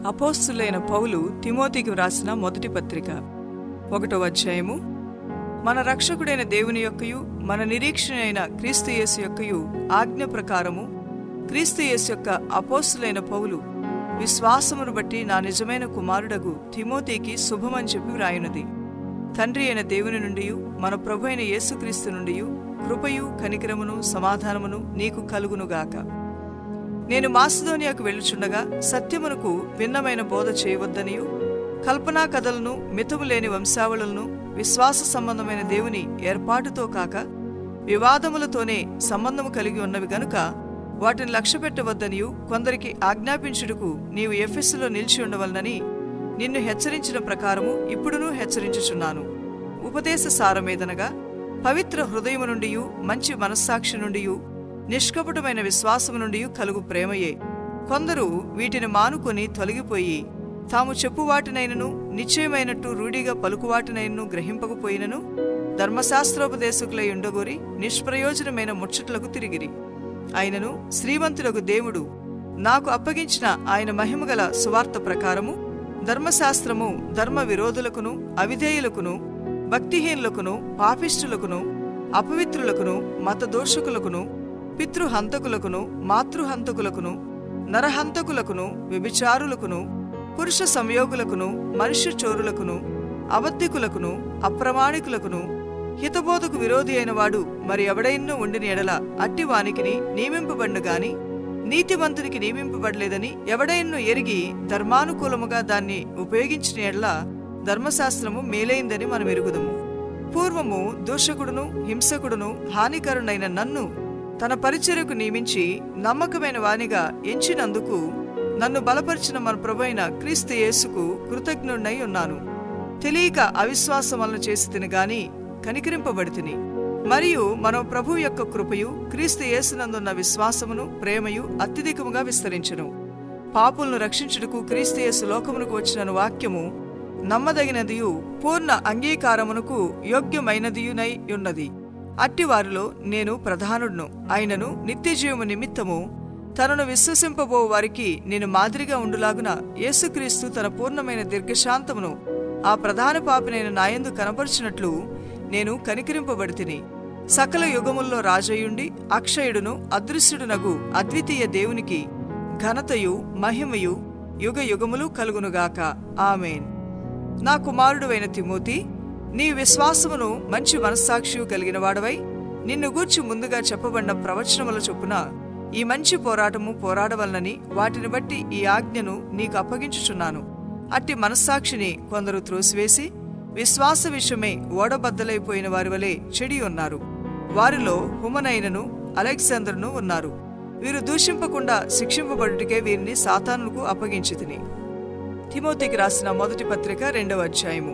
అపోస్తులైన పౌలు తిమోతికి వ్రాసిన మొదటి పత్రిక ఒకటో అధ్యాయము మన రక్షకుడైన దేవుని యొక్కయు మన నిరీక్షణ అయిన క్రీస్తు యేసు యొక్కయు ఆజ్ఞ ప్రకారము క్రీస్తు యేసు యొక్క అపోస్తులైన పౌలు విశ్వాసమును బట్టి నా నిజమైన కుమారుడగు తిమోతికి శుభమని చెప్పి వ్రాయునది తండ్రి అయిన దేవుని నుండి మన ప్రభు అయిన యేసుక్రీస్తు నుండి కృపయు కనికరమును సమాధానమును నీకు కలుగునుగాక నేను మాసిదోనియాకు వెళ్ళుచుండగా సత్యమునకు భిన్నమైన బోధ చేయవద్దనియు కల్పనా కథలను మితము లేని వంశావళులను విశ్వాస సంబంధమైన దేవుని ఏర్పాటుతో కాక వివాదములతోనే సంబంధము కలిగి ఉన్నవి గనుక వాటిని లక్ష్యపెట్టవద్దనియు కొందరికి ఆజ్ఞాపించుటకు నీవు ఎఫెస్సులో నిలిచి ఉండవలనని నిన్ను హెచ్చరించిన ప్రకారము ఇప్పుడునూ హెచ్చరించుచున్నాను ఉపదేశ సారమేదనగా పవిత్ర హృదయము నుండి మంచి మనస్సాక్షి నుండి నిష్కపటమైన విశ్వాసము నుండి కలుగు ప్రేమయే కొందరు వీటిని మానుకొని తొలగిపోయి తాము చెప్పువాటినైనను నిశ్చయమైనట్టు రూఢిగా పలుకువాటినైనను గ్రహింపకపోయినను ధర్మశాస్త్రోపదేశకులై ఉండగోరి నిష్ప్రయోజనమైన ముచ్చట్లకు తిరిగిరి అయినను శ్రీమంతులకు దేవుడు నాకు అప్పగించిన ఆయన మహిమగల సువార్త ప్రకారము ధర్మశాస్త్రము ధర్మ విరోధులకును అవిధేయులకును భక్తిహీనులకును పాపిష్టులకును అపవిత్రులకును మతదోషకులకును పితృహంతకులకును మాతృహంతకులకును నరహంతకులకును వ్యభిచారులకును పురుష సంయోగులకును మనుష్య చోరులకును అబద్ధికులకును అప్రమాణికులకును హితబోధకు విరోధి అయిన వాడు మరి ఎవడైనో ఉండిన ఎడల అట్టి వానికిని నియమింపబడిన గాని నీతివంతునికి నియమింపబడలేదని ఎవడైనను ఎరిగి ధర్మానుకూలముగా దాన్ని ఉపయోగించిన ఎడల ధర్మశాస్త్రము మేలైందని మనం ఎరుగుదము పూర్వము దూషకుడును హింసకుడును హానికరునైన నన్ను తన పరిచర్యకు నియమించి నమ్మకమైన వానిగా ఎంచినందుకు నన్ను బలపరిచిన మన ప్రభైన క్రీస్తు యేసుకు కృతజ్ఞుణ్ణై ఉన్నాను తెలియక అవిశ్వాసం వలన చేసి తిని గాని కనికరింపబడి తిని మరియు మన ప్రభు యొక్క కృపయు క్రీస్తు యేసునందున్న విశ్వాసమును ప్రేమయు అత్యధికముగా విస్తరించును పాపులను రక్షించుటకు క్రీస్తు యేసు లోకమునకు వచ్చిన వాక్యము నమ్మదగినదియు పూర్ణ అంగీకారమునకు యోగ్యమైనదియునై ఉన్నది అట్టివారిలో నేను ప్రధానుడును ఆయనను నిత్యజీవము నిమిత్తము తనను విశ్వసింపబో వారికి నేను మాదిరిగా ఉండులాగున యేసుక్రీస్తు తన పూర్ణమైన దీర్ఘశాంతమును ఆ ప్రధాన పాపినైన నాయందు కనపరిచినట్లు నేను కనికరింపబడితిని సకల యుగముల్లో రాజయుండి అక్షయుడును అదృశ్యుడునగు అద్వితీయ దేవునికి ఘనతయు మహిమయు యుగ యుగములు కలుగునుగాక ఆమెన్ నా కుమారుడువైన తిమోతి నీ విశ్వాసమును మంచి మనస్సాక్షి కలిగిన వాడవై నిన్ను గూర్చి ముందుగా చెప్పబడిన ప్రవచనముల చొప్పున ఈ మంచి పోరాటము పోరాడవలనని వాటిని బట్టి ఈ ఆజ్ఞను నీకు అప్పగించుచున్నాను అట్టి మనస్సాక్షిని కొందరు త్రోసివేసి విశ్వాస విషయమై ఓడబద్దలైపోయిన వారి వలె చెడి ఉన్నారు వారిలో హుమనైనను అలెగ్జాందర్ను ఉన్నారు వీరు దూషింపకుండా శిక్షింపబడుటకే వీరిని సాతానుకు అప్పగించి తిని తిమోతికి రాసిన మొదటి పత్రిక రెండవ అధ్యాయము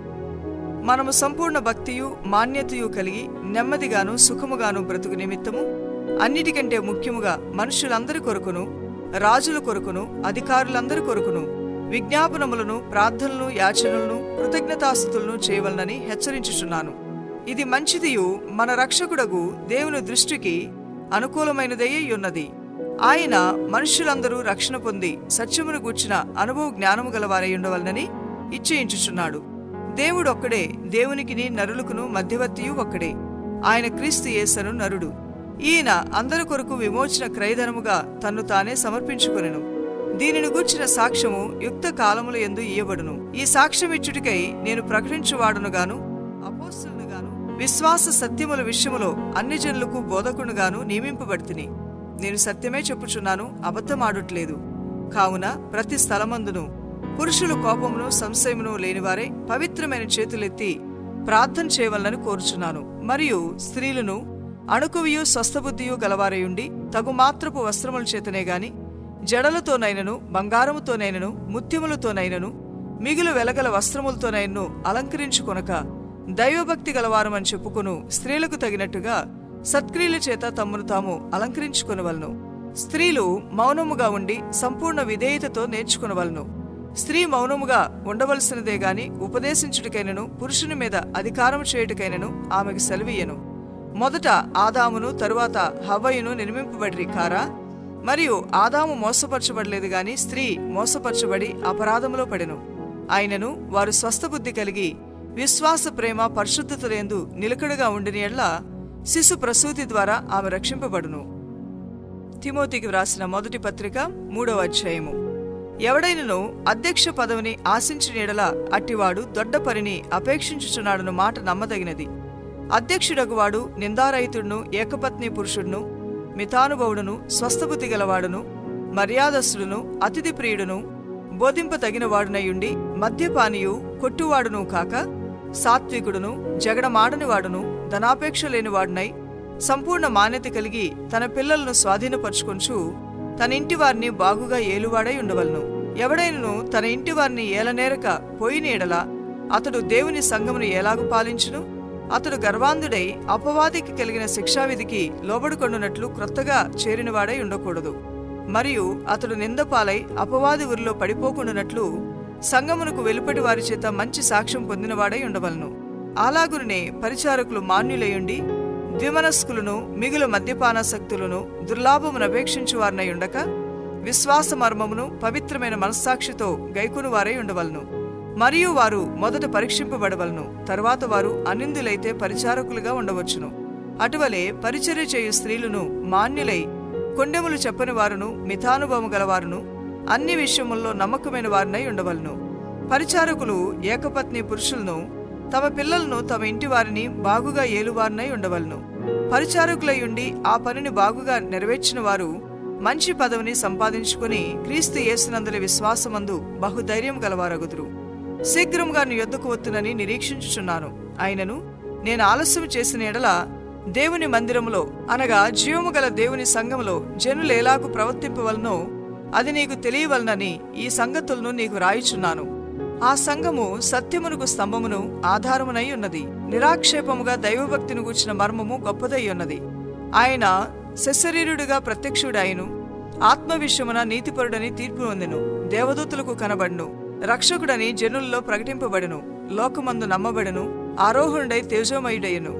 మనము సంపూర్ణ భక్తియు మాన్యతయు కలిగి నెమ్మదిగాను సుఖముగాను బ్రతుకు నిమిత్తము అన్నిటికంటే ముఖ్యముగా మనుషులందరి కొరకును రాజుల కొరకును అధికారులందరి కొరకును విజ్ఞాపనములను ప్రార్థనలను యాచనలను కృతజ్ఞతాస్థుతులను చేయవలనని హెచ్చరించుచున్నాను ఇది మంచిదియు మన రక్షకుడగు దేవుని దృష్టికి అనుకూలమైనదయ్యి ఉన్నది ఆయన మనుష్యులందరూ రక్షణ పొంది సత్యమును గూర్చిన అనుభవ జ్ఞానము గలవారై ఉండవలనని ఇచ్చయించుచున్నాడు దేవుడు ఒక్కడే దేవునికిని నరులకును మధ్యవర్తియు ఒక్కడే ఆయన క్రీస్తు యేసను నరుడు ఈయన అందరి కొరకు విమోచన క్రయధనముగా తన్ను తానే సమర్పించుకొనెను దీనిని గూర్చిన సాక్ష్యము యుక్త కాలముల ఎందు ఇయ్యబడును ఈ సాక్ష్యం ఇచ్చుటికై నేను ప్రకటించువాడునుగాను అపోస్తులుగాను విశ్వాస సత్యముల విషయములో అన్ని జనులకు బోధకునుగాను నియమింపబడితిని నేను సత్యమే చెప్పుచున్నాను అబద్ధమాడట్లేదు కావున ప్రతి స్థలమందును పురుషులు కోపమును సంశయమును లేనివారే పవిత్రమైన చేతులెత్తి ప్రార్థన చేయవలనని కోరుచున్నాను మరియు స్త్రీలను అణుకువియు స్వస్థబుద్ధియు గలవారయుండి తగు మాత్రపు వస్త్రముల చేతనే గాని జడలతోనైనను బంగారముతోనైనను ముత్యములతోనైనను మిగులు వెలగల వస్త్రములతోనైనను అలంకరించుకొనక దైవభక్తి గలవారమని చెప్పుకొను స్త్రీలకు తగినట్టుగా సత్క్రియల చేత తమ్మును తాము అలంకరించుకొనవలను స్త్రీలు మౌనముగా ఉండి సంపూర్ణ విధేయతతో నేర్చుకునవలను స్త్రీ మౌనముగా ఉండవలసినదే గాని ఉపదేశించుటికైనను పురుషుని మీద అధికారం చేయుటకైనను ఆమెకు సెలవీయను మొదట ఆదామును తరువాత హవ్వయును నిర్మింపబడిరి కారా మరియు ఆదాము మోసపరచబడలేదు గాని స్త్రీ మోసపరచబడి అపరాధములో పడెను ఆయనను వారు స్వస్థబుద్ధి కలిగి విశ్వాస ప్రేమ పరిశుద్ధతలందు నిలకడగా ఉండిన ఎడ్ల శిశు ప్రసూతి ద్వారా ఆమె రక్షింపబడును తిమోతికి వ్రాసిన మొదటి పత్రిక మూడవ అధ్యాయము ఎవడైనను అధ్యక్ష పదవిని ఆశించిన ఎడల అట్టివాడు దొడ్డ పనిని అపేక్షించుచున్నాడను మాట నమ్మదగినది అధ్యక్షుడగువాడు నిందారహితుడును ఏకపత్ని పురుషుడును మితానుభవుడును స్వస్థబుద్ధి గలవాడును మర్యాదస్తుడును అతిథి ప్రియుడును బోధింపతగినవాడునయుండి మద్యపానీయు కొట్టువాడును కాక సాత్వికుడును జగడమాడనివాడును ధనాపేక్ష లేనివాడునై సంపూర్ణ మాన్యత కలిగి తన పిల్లలను స్వాధీనపరుచుకొంచు తన ఇంటి వారిని బాగుగా ఏలువాడై ఉండవలను ఎవడైనను తన ఇంటి వారిని ఏలనేరక పోయిన ఎడల అతడు దేవుని సంఘమును ఎలాగు పాలించును అతడు గర్వాంధుడై అపవాదికి కలిగిన శిక్షావిధికి లోబడుకొండునట్లు క్రొత్తగా చేరినవాడై ఉండకూడదు మరియు అతడు నిందపాలై అపవాది ఊరిలో పడిపోకుండానట్లు సంగమునకు వెలుపటి వారి చేత మంచి సాక్ష్యం పొందినవాడై ఉండవలను అలాగునే పరిచారకులు మాన్యులయుండి ద్విమనస్కులను మిగులు మద్యపానాసక్తులను దుర్లాభమును అపేక్షించు వారినై ఉండక విశ్వాస మర్మమును పవిత్రమైన మనస్సాక్షితో గైకును వారై ఉండవలను మరియు వారు మొదట పరీక్షింపబడవలను తరువాత వారు అనిందులైతే పరిచారకులుగా ఉండవచ్చును అటువలే పరిచర్య చేయు స్త్రీలను మాన్యులై కొండెములు చెప్పని వారును మితానుభవము గలవారును అన్ని విషయముల్లో నమ్మకమైన వారినై ఉండవలను పరిచారకులు ఏకపత్ని పురుషులను తమ పిల్లలను తమ ఇంటి వారిని బాగుగా ఏలువారినై ఉండవలను పరిచారకులై ఉండి ఆ పనిని బాగుగా నెరవేర్చిన వారు మంచి పదవిని సంపాదించుకుని క్రీస్తు యేసునందలి విశ్వాసమందు బహుధైర్యం గలవారగుదురు శీఘ్రంగా నీ యొద్దకు వత్తునని నిరీక్షించుచున్నాను ఆయనను నేను ఆలస్యం చేసిన ఎడల దేవుని మందిరములో అనగా జీవము గల దేవుని సంఘములో జనులు ఎలాగు ప్రవర్తింపవలనో అది నీకు తెలియవలనని ఈ సంగతులను నీకు రాయిచున్నాను ఆ సంఘము సత్యమునకు స్తంభమును ఆధారమునై ఉన్నది నిరాక్షేపముగా దైవభక్తిని గూర్చిన మర్మము గొప్పదై ఉన్నది ఆయన శశరీరుడుగా ప్రత్యక్షుడాయను ఆత్మ విషయమున నీతిపరుడని తీర్పు పొందెను దేవదూతులకు కనబడును రక్షకుడని జనుల్లో ప్రకటింపబడెను లోకమందు నమ్మబడెను ఆరోహణుడై తేజోమయుడయ్యను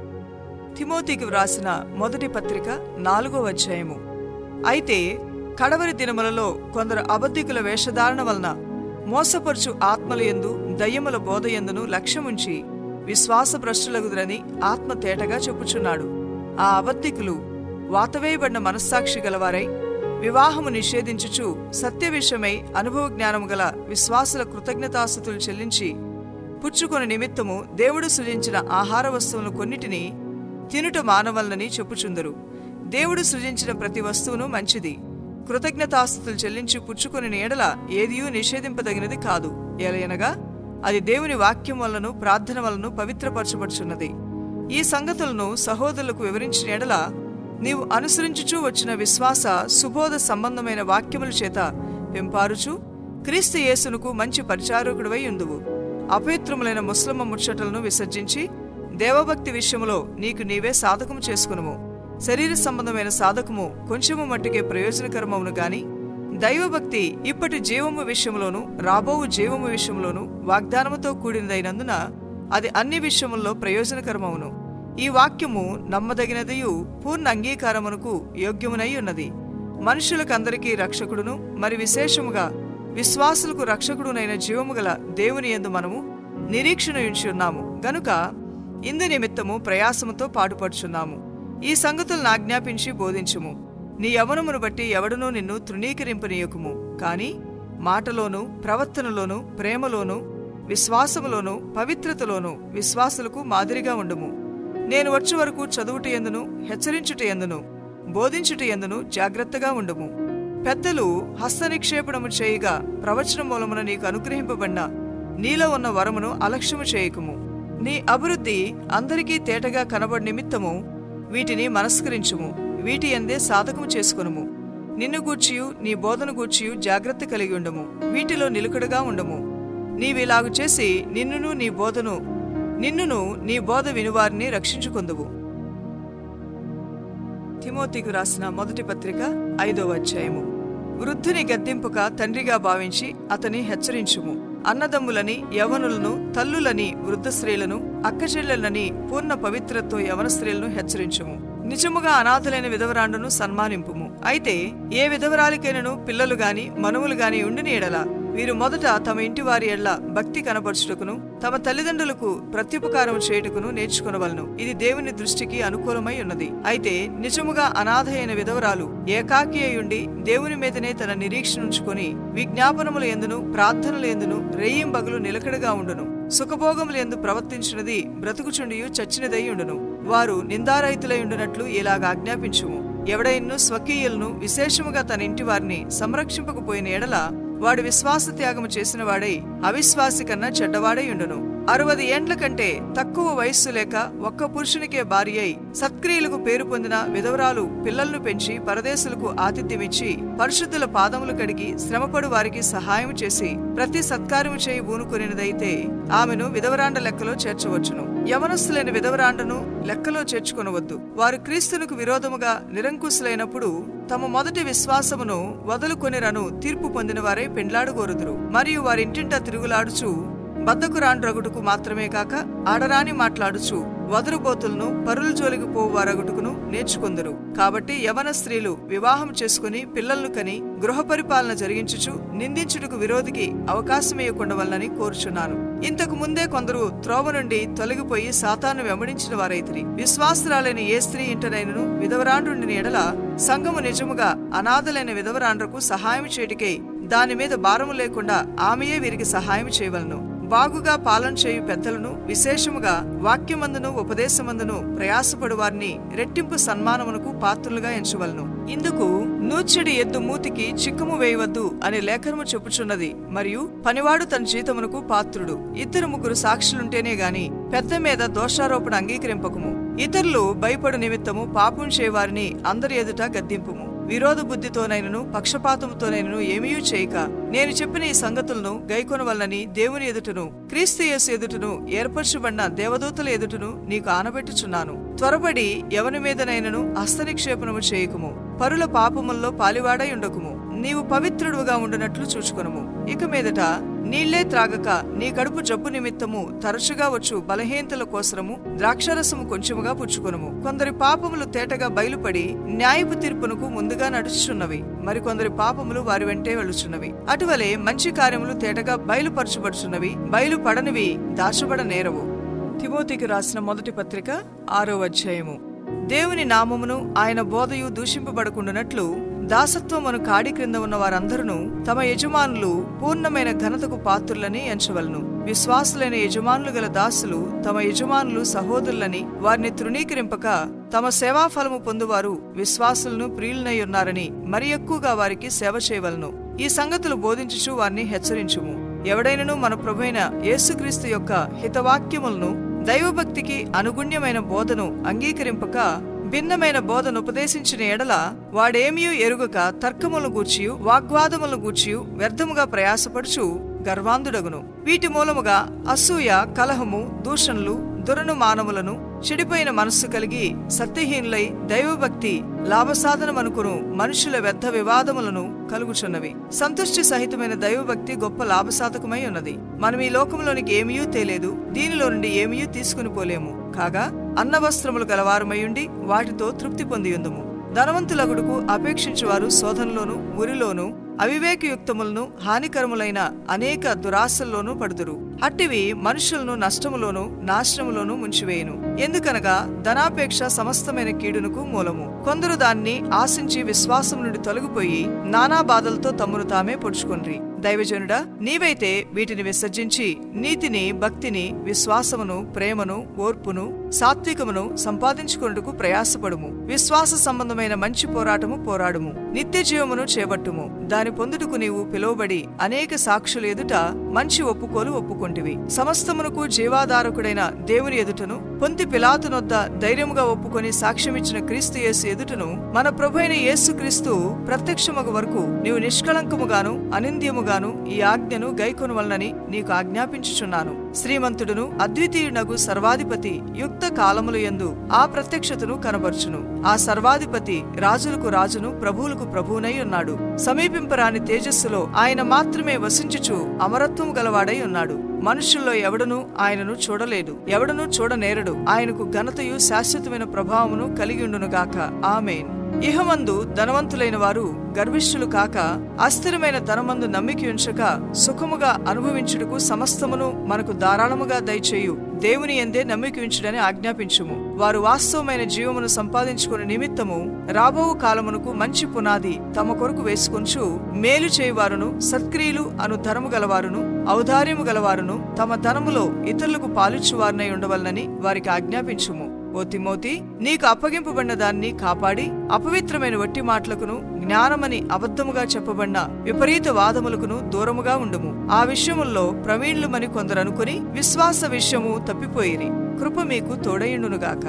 తిమోతికి వ్రాసిన మొదటి పత్రిక నాలుగో అధ్యాయము అయితే కడవరి దినములలో కొందరు అబద్ధికుల వేషధారణ వలన మోసపరుచు ఆత్మల యందు దయ్యముల బోధ యందును లక్ష్యముంచి విశ్వాసభ్రష్టులగుదురని ఆత్మ తేటగా చెప్పుచున్నాడు ఆ అబద్ధికులు వాతవేయబడిన మనస్సాక్షి గలవారై వివాహము నిషేధించుచు సత్య విషయమై అనుభవ జ్ఞానము గల విశ్వాసుల కృతజ్ఞతాస్థుతులు చెల్లించి పుచ్చుకొని నిమిత్తము దేవుడు సృజించిన ఆహార వస్తువులను కొన్నిటిని తినుట మానవలనని చెప్పుచుందరు దేవుడు సృజించిన ప్రతి వస్తువును మంచిది కృతజ్ఞతాస్థుతులు చెల్లించి పుచ్చుకొని ఎడల ఏదియూ నిషేధింపదగినది కాదు ఎలయనగా అది దేవుని వాక్యం వలన ప్రార్థన వలన పవిత్రపరచబడుచున్నది ఈ సంగతులను సహోదరులకు వివరించిన ఎడల నీవు అనుసరించుచూ వచ్చిన విశ్వాస సుబోధ సంబంధమైన వాక్యముల చేత పెంపారుచు క్రీస్తు యేసునకు మంచి పరిచారకుడివై ఉందువు అపవిత్రములైన ముస్లిమ ముచ్చటలను విసర్జించి దేవభక్తి విషయములో నీకు నీవే సాధకము చేసుకునుము శరీర సంబంధమైన సాధకము కొంచెము మట్టుకే ప్రయోజనకరమవును గాని దైవభక్తి ఇప్పటి జీవము విషయంలోను రాబోవు జీవము విషయంలోను వాగ్దానముతో కూడినదైనందున అది అన్ని విషయముల్లో ప్రయోజనకరమవును ఈ వాక్యము నమ్మదగినదియు పూర్ణ అంగీకారమునకు యోగ్యమునై ఉన్నది మనుషులకందరికీ రక్షకుడును మరి విశేషముగా విశ్వాసులకు రక్షకుడునైన జీవము గల దేవుని యందు మనము నిరీక్షణ ఉంచున్నాము గనుక ఇందు నిమిత్తము ప్రయాసముతో పాటుపడుచున్నాము ఈ సంగతులను ఆజ్ఞాపించి బోధించుము నీ యవనమును బట్టి ఎవడునూ నిన్ను తృణీకరింపనీయకుము కాని మాటలోను ప్రవర్తనలోను ప్రేమలోను విశ్వాసములోను పవిత్రతలోను విశ్వాసులకు మాదిరిగా ఉండుము నేను వచ్చే వరకు చదువుట ఎందును హెచ్చరించుట ఎందును బోధించుట ఎందును జాగ్రత్తగా ఉండుము పెద్దలు హస్తనిక్షేపణము చేయగా ప్రవచన మూలమున నీకు అనుగ్రహింపబడిన నీలో ఉన్న వరమును అలక్ష్యము చేయకుము నీ అభివృద్ధి అందరికీ తేటగా కనబడి నిమిత్తము వీటిని మనస్కరించుము వీటి ఎందే సాధకము చేసుకునుము నిన్ను గూర్చియు నీ బోధన గూర్చియు జాగ్రత్త కలిగి ఉండము వీటిలో నిలుకడగా ఉండము నీవిలాగు చేసి నిన్నును నీ బోధను నిన్నును నీ బోధ వినువారిని రక్షించుకొందువు తిమోతికు రాసిన మొదటి పత్రిక ఐదవ అధ్యాయము వృద్ధుని గద్దింపుక తండ్రిగా భావించి అతని హెచ్చరించుము అన్నదమ్ములని యవనులను తల్లులని వృద్ధ స్త్రీలను అక్కచెల్లెలని పూర్ణ పవిత్రతో యవన స్త్రీలను హెచ్చరించుము నిజముగా అనాథలైన విధవరాండును సన్మానింపుము అయితే ఏ విధవరాలికైనను పిల్లలు గాని మనువులు గాని ఉండిన ఎడల వీరు మొదట తమ ఇంటి వారి ఎడ్ల భక్తి కనపరచుటకును తమ తల్లిదండ్రులకు ప్రత్యుపకారం చేయుటకును నేర్చుకునవలను ఇది దేవుని దృష్టికి అనుకూలమై ఉన్నది అయితే నిజముగా అనాథ అయిన విధవరాలు ఏకాకి అయుండి దేవుని మీదనే తన నిరీక్షణ ఉంచుకొని విజ్ఞాపనముల ఎందును ప్రార్థనల ఎందును రెయ్యింబగలు నిలకడగా ఉండును సుఖభోగములు ఎందు ప్రవర్తించినది బ్రతుకుచుండియు చచ్చినదై ఉండును వారు నిందారహితులై ఉండునట్లు ఇలాగ ఆజ్ఞాపించుము ఎవడైన్ను స్వకీయులను విశేషముగా తన ఇంటి వారిని సంరక్షింపకపోయిన ఎడల వాడు విశ్వాస త్యాగము చేసిన వాడై అవిశ్వాసి కన్నా చెడ్డవాడై ఉండును అరవది ఏండ్ల కంటే తక్కువ వయస్సు లేక ఒక్క పురుషునికే భార్య అయి సత్క్రియలకు పేరు పొందిన విధవరాలు పిల్లలను పెంచి పరదేశులకు ఆతిథ్యమిచ్చి పరిశుద్ధుల పాదములు కడిగి శ్రమపడు వారికి సహాయం చేసి ప్రతి సత్కార్యము చేయి బూనుకొనినదైతే ఆమెను విధవరాండ లెక్కలో చేర్చవచ్చును యవనస్తులైన విధవరాండను లెక్కలో చేర్చుకొనవద్దు వారు క్రీస్తునకు విరోధముగా నిరంకుశులైనప్పుడు తమ మొదటి విశ్వాసమును వదులుకొనిరను తీర్పు పొందిన వారే పెండ్లాడుగోరుదురు మరియు వారింటింట తిరుగులాడుచు బద్దకు రగుటకు మాత్రమే కాక ఆడరాని మాట్లాడుచు వదరుబోతులను పరుల జోలికి పోవు వారగుటకును నేర్చుకుందరు కాబట్టి యవన స్త్రీలు వివాహం చేసుకుని పిల్లలను కని గృహ పరిపాలన జరిగించుచు నిందించుటకు విరోధికి అవకాశమేయకుండవల్లని కోరుచున్నాను ఇంతకు ముందే కొందరు త్రోవ నుండి తొలగిపోయి సాతాను వెంబడించిన వారైతిరి విశ్వాసురాలైన ఏ స్త్రీ ఇంటనైనను విధవరాండ్రుండిని ఎడల సంఘము నిజముగా అనాథలైన విధవరాండ్రకు సహాయం చేటికై దాని మీద భారము లేకుండా ఆమెయే వీరికి సహాయం చేయవలను బాగుగా పాలన చేయు పెద్దలను విశేషముగా వాక్యమందును ఉపదేశమందును ప్రయాసపడు వారిని రెట్టింపు సన్మానమునకు పాత్రులుగా ఎంచవలను ఇందుకు నూర్చెడి ఎద్దు మూతికి చిక్కుము వేయవద్దు అనే లేఖనము చెప్పుచున్నది మరియు పనివాడు తన జీతమునకు పాత్రుడు ఇద్దరు ముగ్గురు సాక్షులుంటేనే గాని పెద్ద మీద దోషారోపణ అంగీకరింపకము ఇతరులు భయపడు నిమిత్తము పాపం చేయవారిని అందరి ఎదుట గద్దింపుము విరోధ బుద్ధితోనైనను పక్షపాతముతోనైనను ఏమీ చేయక నేను చెప్పిన ఈ సంగతులను గైకొనవల్లని దేవుని ఎదుటను క్రీస్తు యేసు ఎదుటను ఏర్పరచబడిన దేవదూతల ఎదుటను నీకు ఆనబెట్టుచున్నాను త్వరపడి ఎవని మీదనైనను హస్తనిక్షేపణము చేయకుము పరుల పాపముల్లో పాలివాడై ఉండకుము నీవు పవిత్రుడుగా ఉండునట్లు చూచుకొనుము ఇక మీదట నీళ్లే త్రాగక నీ కడుపు జబ్బు నిమిత్తము తరచుగా వచ్చు బలహీనతల కోసరము ద్రాక్షరసము కొంచెముగా పుచ్చుకొనుము కొందరి పాపములు తేటగా బయలుపడి న్యాయపు తీర్పునకు ముందుగా నడుచుచున్నవి మరికొందరి పాపములు వారి వెంటే వెళుచున్నవి అటువలే మంచి కార్యములు తేటగా బయలుపరచబడుచున్నవి బయలుపడనివి దాచబడ నేరవు తిమోతికి రాసిన మొదటి పత్రిక ఆరో అధ్యాయము దేవుని నామమును ఆయన బోధయు దూషింపబడకుండానట్లు దాసత్వమును కాడి క్రింద ఉన్న వారందరూ తమ యజమానులు పూర్ణమైన ఘనతకు పాత్రులని ఎంచవలను విశ్వాసులైన యజమానులు గల దాసులు తమ యజమానులు సహోదరులని వారిని తృణీకరింపక తమ సేవాఫలము పొందువారు విశ్వాసులను ప్రియులనై ఉన్నారని మరి ఎక్కువగా వారికి సేవ చేయవలను ఈ సంగతులు బోధించుచు వారిని హెచ్చరించుము ఎవడైనను మన ప్రభుైన యేసుక్రీస్తు యొక్క హితవాక్యములను దైవభక్తికి అనుగుణ్యమైన బోధను అంగీకరింపక భిన్నమైన బోధను ఉపదేశించిన ఎడల వాడేమియూ ఎరుగక తర్కములను గూర్చియు వాగ్వాదములను గూర్చియు వ్యర్థముగా ప్రయాసపడుచు గర్వాంధుడగును వీటి మూలముగా అసూయ కలహము దూషణలు దురను మానవులను చెడిపోయిన మనస్సు కలిగి సత్యహీనులై దైవభక్తి లాభసాధనమనుకును మనుషుల వ్యర్థ వివాదములను కలుగుచున్నవి సంతుష్టి సహితమైన దైవభక్తి గొప్ప లాభసాధకమై ఉన్నది మనం ఈ లోకంలోనికి ఏమీయూ తేలేదు దీనిలో నుండి ఏమీయూ తీసుకుని పోలేము కాగా అన్నవస్త్రములు గలవారమయుండి వాటితో తృప్తి పొందియుందుము ధనవంతులగుడుకు అపేక్షించువారు శోధనలోను ఉరిలోను అవివేకయుక్తములను హానికరములైన అనేక దురాశల్లోనూ పడుదురు అట్టివి మనుషులను నష్టములోను నాశనములోను ముంచివేయును ఎందుకనగా ధనాపేక్ష సమస్తమైన కీడునకు మూలము కొందరు దాన్ని ఆశించి విశ్వాసం నుండి తొలగిపోయి నానా బాధలతో తమ్మును తామే పొడుచుకొండ్రి దైవజనుడా నీవైతే వీటిని విసర్జించి నీతిని భక్తిని విశ్వాసమును ప్రేమను ఓర్పును సాత్వికమును సంపాదించుకొనుటకు ప్రయాసపడుము విశ్వాస సంబంధమైన మంచి పోరాటము పోరాడుము నిత్య జీవమును చేపట్టుము దాని పొందుటకు నీవు పిలువబడి అనేక సాక్షుల ఎదుట మంచి ఒప్పుకోలు ఒప్పుకొంటివి సమస్తమునకు జీవాధారకుడైన దేవుని ఎదుటను పొంతి పిలాతునొద్ద ధైర్యముగా ఒప్పుకొని సాక్ష్యమిచ్చిన క్రీస్తు యేసు ఎదుటను మన ప్రభైన యేసు క్రీస్తు ప్రత్యక్షమగు వరకు నీవు నిష్కళంకముగాను అనింద్యముగాను ఈ ఆజ్ఞను గైకొనవలనని నీకు ఆజ్ఞాపించుచున్నాను శ్రీమంతుడును అద్వితీయునగు సర్వాధిపతి యుక్త కాలములు యందు ఆ ప్రత్యక్షతను కనబర్చును ఆ సర్వాధిపతి రాజులకు రాజును ప్రభువులకు ప్రభువునై ఉన్నాడు సమీపింపరాని తేజస్సులో ఆయన మాత్రమే వసించుచు అమరత్వము గలవాడై ఉన్నాడు మనుషుల్లో ఎవడనూ ఆయనను చూడలేదు ఎవడనూ చూడనేరడు ఆయనకు ఘనతయు శాశ్వతమైన ప్రభావమును కలిగి ఉండునుగాక ఆమెన్ ఇహమందు ధనవంతులైన వారు గర్విష్ఠులు కాక అస్థిరమైన ధనమందు నమ్మిక ఉంచక సుఖముగా అనుభవించుటకు సమస్తమును మనకు ధారాళముగా దయచేయు దేవుని ఎందే నమ్మిక ఉంచుడని ఆజ్ఞాపించుము వారు వాస్తవమైన జీవమును సంపాదించుకునే నిమిత్తము రాబో కాలమునకు మంచి పునాది తమ కొరకు వేసుకొంచు మేలు చేయువారును సత్క్రియలు అను ధనము గలవారును ఔదార్యము గలవారును తమ ధనములో ఇతరులకు పాలిచ్చువారినై ఉండవలనని వారికి ఆజ్ఞాపించుము ఓ తిమోతి నీకు అప్పగింపబడిన దాన్ని కాపాడి అపవిత్రమైన వట్టి మాటలకును జ్ఞానమని అబద్ధముగా చెప్పబడిన విపరీత వాదములకును దూరముగా ఉండుము ఆ విషయముల్లో ప్రవీణులమని కొందరు అనుకుని విశ్వాస విషయము తప్పిపోయిరి కృప మీకు తోడయుండునుగాక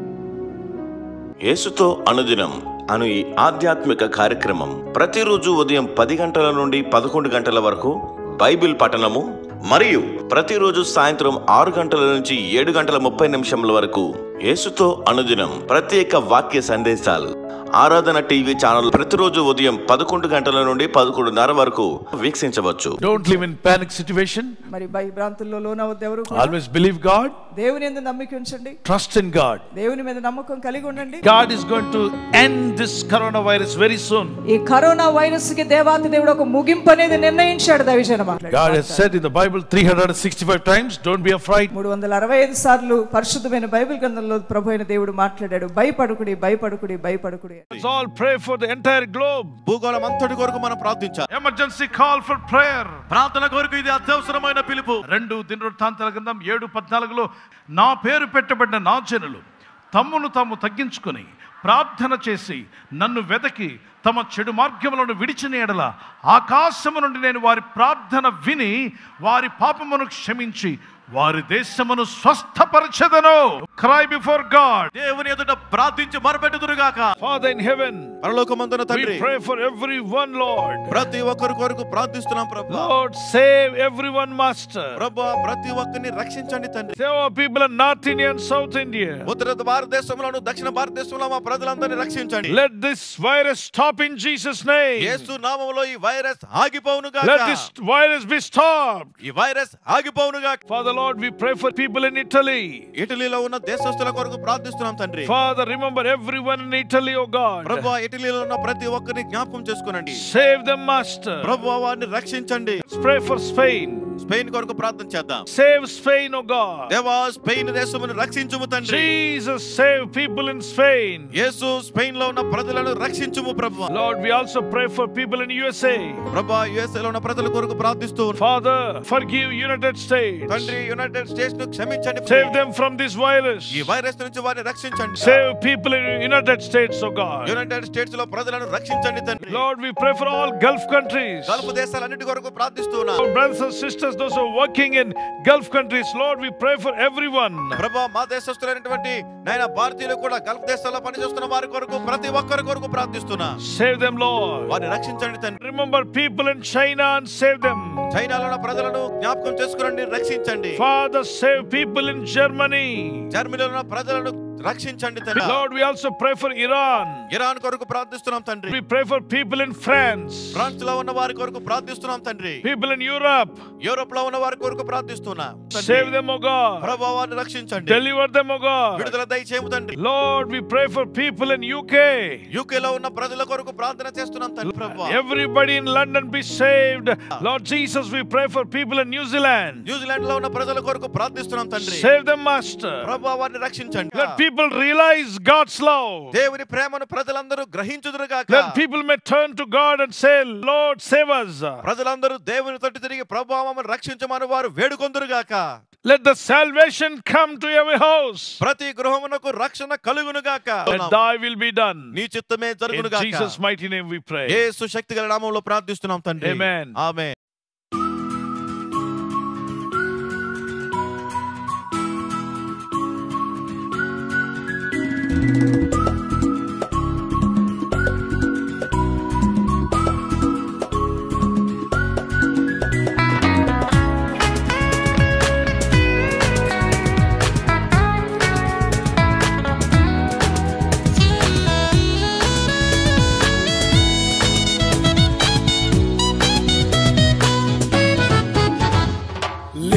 యేసుతో అనుదినం అను ఈ ఆధ్యాత్మిక కార్యక్రమం ప్రతిరోజు ఉదయం పది గంటల నుండి పదకొండు గంటల వరకు బైబిల్ పఠనము మరియు ప్రతిరోజు సాయంత్రం ఆరు గంటల నుంచి ఏడు గంటల ముప్పై నిమిషముల వరకు యేసుతో అనుదినం ప్రత్యేక వాక్య సందేశాలు ఆరాధన టీవీ ఛానల్ ప్రతిరోజు ఉదయం పదకొండు గంటల నుండి పదకొండున్నర వరకు వీక్షించవచ్చు Don't live in panic situation. మరి భయభ్రాంతుల్లో లోనవద్దు ఎవరు కూడా. Always believe God. దేవుని ఎందు నమ్మిక ఉంచండి Trust in God. దేవుని మీద నమ్మకం కలిగి ఉండండి God is going to end this coronavirus very soon. ఈ కరోనా వైరస్ కి దేవాతి దేవుడు ఒక ముగింపు అనేది నిర్ణయించాడు దైవజన God has said in the Bible 365 times, don't be afraid. మూడు వందల అరవై ఐదు సార్లు పరిశుద్ధమైన బైబిల్ గ్రంథంలో ప్రభు అయిన దేవుడు మాట్లాడాడు భయపడుకుడి భయపడుకుడి భయపడుకుడి Let's all pray for the entire globe. భూగోళం అంతటి కొరకు మనం ప్రార్థించాలి Emergency call for prayer. ప్రార్థన కొరకు ఇది అత్యవసరమైన పిలుపు రెండు దినవృత్తాంతాల గ్రంథం ఏడు పద్నాలుగులో నా పేరు పెట్టబడిన నా జనులు తమ్మును తాము తగ్గించుకొని ప్రార్థన చేసి నన్ను వెతకి తమ చెడు మార్గములను విడిచిన ఎడల ఆకాశము నుండి నేను వారి ప్రార్థన విని వారి పాపమును క్షమించి వారి దేశమును స్వస్థపరచదను క్రై బిఫోర్ గాడ్ దేవుని ఎదుట ప్రార్థించి మొరపెట్టుదురుగాక ఫాదర్ ఇన్ హెవెన్ పరలోకమందున we తండ్రి pray for everyone lord ప్రతి ఒక్కరి కొరకు ప్రార్థిస్తున్నాం ప్రభు lord save everyone master ప్రభు ప్రతి ఒక్కరిని రక్షించండి తండ్రి save our people in north india and south india ఉత్తర భారతదేశంలోను దక్షిణ భారతదేశంలో మా ప్రజలందరినీ రక్షించండి let this virus stop in jesus name యేసు నామములో ఈ వైరస్ ఆగిపోవును let గాక this virus be stopped ఈ వైరస్ ఆగిపోవును గాక father lord we pray for people in italy ఇటలీలో ఉన్న దేశస్తుల కొరకు ప్రార్థిస్తున్నాం తండ్రి father remember everyone in italy oh god ప్రభు ఇటలీలో ఉన్న ప్రతి ఒక్కరిని జ్ఞాపకం చేసుకోనండి save them master ప్రభు వారిని రక్షించండి let's pray for spain Spain కొరకు ప్రార్థన చేద్దాం save spain oh god దేవా స్పెయిన్ దేశమును రక్షించుము తండ్రి jesus save people in spain యేసు స్పెయిన్ లో ఉన్న ప్రజలను రక్షించుము ప్రభు lord we also pray for people in usa ప్రభా యుఎస్ఏ లో ఉన్న ప్రజల కొరకు ప్రార్థిస్తూ ఉన్నాం. father forgive united states తండ్రి యునైటెడ్ స్టేట్స్ ను క్షమించండి Save them from this virus. ఈ వైరస్ నుంచి వారిని రక్షించండి Save people in United States, oh God. United States లో ప్రజలను రక్షించండి తండ్రి Lord, we pray for all Gulf countries. Gulf దేశాలన్నిటి కొరకు ప్రార్థిస్తూ ఉన్నాం Our brothers and sisters, those who are working in Gulf countries, Lord, we pray for everyone. ప్రభా మా దేశస్తులైనటువంటి నాయన భారతీయులు కూడా గల్ఫ్ దేశాల్లో పనిచేస్తున్న వారి కొరకు ప్రతి ఒక్కరి కొరకు ప్రార్థిస్తున్నా Save them, Lord. వారిని రక్షించండి తండ్రి Remember people in China and save them. చైనాలో ఉన్న ప్రజలను జ్ఞాపకం చేసుకురండి రక్షించండి Father, save people in Germany. జర్మనీలో ఉన్న ప్రజలను రక్షించండి తండ్రి Lord, we also pray for Iran. Iran కొరకు ప్రార్థిస్తున్నాం తండ్రి We pray for people in France, France లో ఉన్న వారి కొరకు ప్రార్థిస్తున్నాం తండ్రి people in Europe. యూరోప్ లో ఉన్న వారి కొరకు ప్రార్థిస్తున్నా Save them, oh God. ప్రభావాన్ని రక్షించండి Deliver them, oh God. విడుదల దయచేయము తండ్రి Lord, we pray for people in UK. UK లో ఉన్న ప్రజల కొరకు ప్రార్థన చేస్తున్నాం తండ్రి ప్రభా Everybody in London be saved. Lord Jesus, we pray for people in New Zealand. New Zealand లో ఉన్న ప్రజల కొరకు ప్రార్థిస్తున్నాం తండ్రి Save them, Master. ప్రభావాన్ని రక్షించండి Let people realize God's love. దేవుని ప్రేమను ప్రజలందరూ గ్రహించుదురుగాక Let people may turn to God and say, Lord, save us. ప్రజలందరూ దేవుని తట్టు తిరిగి ప్రభావం రక్షించమని వారు వేడుకొందురుగాక Let the salvation come to every house. ప్రతి గృహమునకు రక్షణ కలుగునుగాక Let thy will be done. నీ చిత్తమే In జరుగునుగాక Jesus' mighty name we pray. యేసు శక్తి గల నామంలో ప్రార్థిస్తున్నాం తండ్రి Amen. ఆమె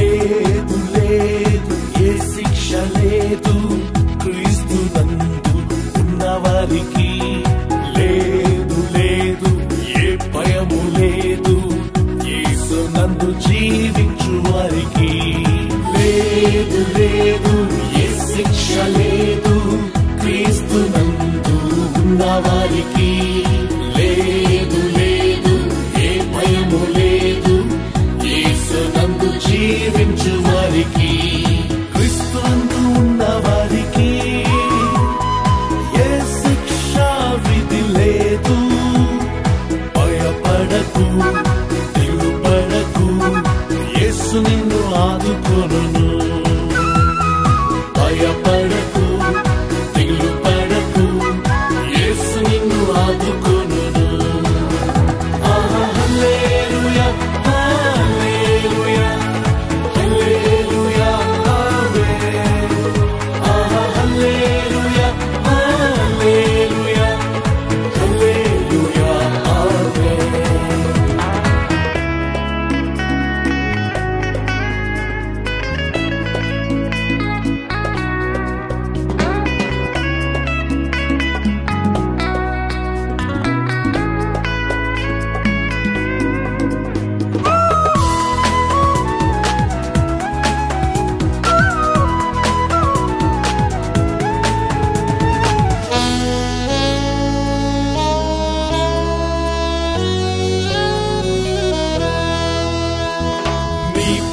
లేదు లేదు ఏ శిక్ష లేదు క్రీస్తు నందు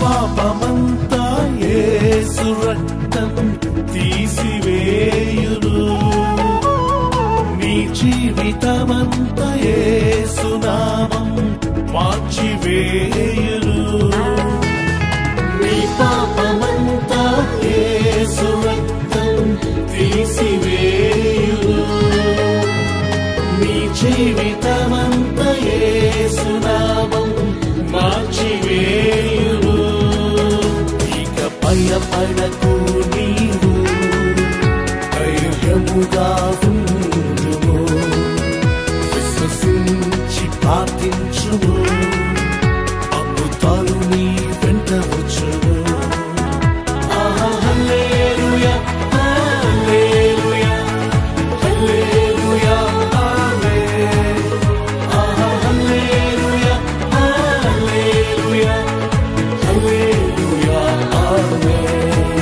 పాపమంతా యేసు రక్తం తీసివేయును నీ జీవితమంతా యేసు నామం మార్చివేయును నీ పాపమంతా యేసు రక్తం తీసివేయును నీ జీవితమంతా యేసు నామం మార్చివేయును ఇక భయపడకు నీవు ధైర్యముగా ఉండుము విశ్వసించి ప్రార్థించుము అమృతాలు నీ వెంట వచ్చును ఆహా, హల్లెలూయా, హల్లెలూయా, హల్లెలూయా, ఆమేన్. ఆహా, హల్లెలూయా, హల్లెలూయా, హల్లెలూయా, ఆమేన్.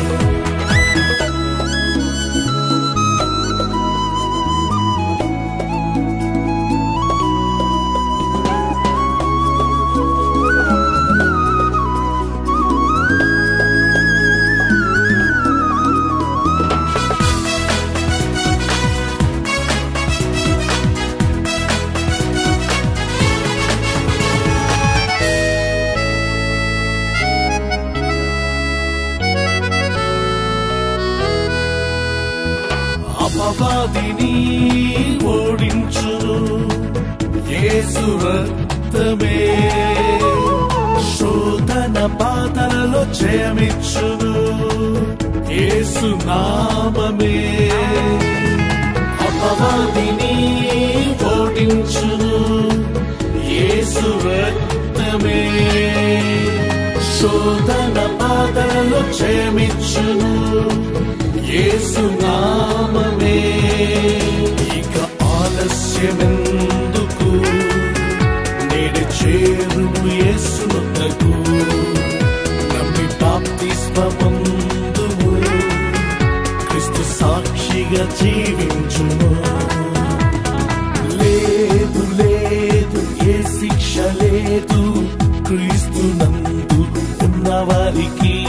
అపవాదిని ఓడించును యేసు రక్తమే శోధన పాతలలో జయమిచ్చును యేసు నామమే అపవాదిని ఓడించును యేసు రక్తమే శోధన పాదలలో జయమిచ్చును యేసు నామమే ఇక ఆలస్యమెందుకు నేడు చేరుము యేసునకు నమ్మి బాప్తిస్మమందుము క్రీస్తు సాక్షిగా జీవించుము లేదు లేదు ఏ శిక్ష లేదు క్రీస్తు నందు ఉన్న వారికి